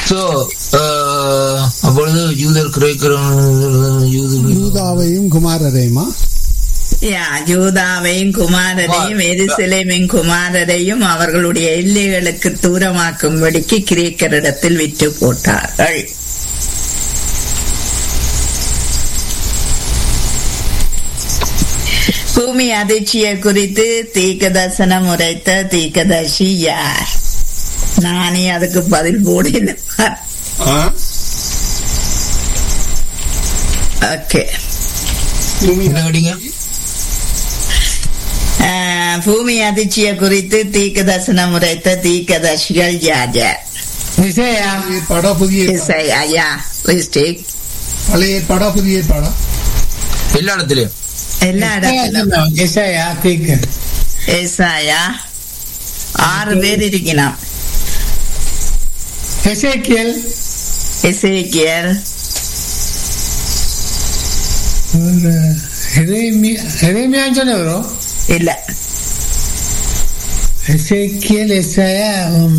So அப்பொழுது யூதர் கிரேக்கிறவன் யூது யூதாவையும் குமாரரையுமா யா, யூதாவையும் குமாரரையும் எருசலேமின் குமாரரையும் அவர்களுடைய எல்லைகளுக்கு தூரமாக்கும்படிக்கு கிரேக்கரிடத்தில் விற்று போட்டார்கள் பூமி அதிர்ச்சியை குறித்து தீர்க்கதர்சனம் உரைத்த தீர்க்கதர்சி யார் நானே அதுக்கு பதில் போடல ஓகே என்ன கேட்டீங்க ஆஹ், பூமி அதிர்ச்சியை குறித்து தீர்க்கதர்சனம் உரைத்த தீர்க்கதர்சிகள் யார் யார் இசையா ஏற்பாடா புதிய ஏற்பாடா? இசை ஐயா மிஸ்டேக் பழைய ஏற்பாடா புதிய ஏற்பாடா எல்லா இடத்துலயும் எல்லா இடத்திலும் இசையா தீக்கு ஏசாயா ஆறு பேர் இருக்கணும் எசேக்கியல் எசேக்கியர் எரேமியான்னு சொன்ன வரும் இல்ல எசேக்கியல் எஸ்ஐயா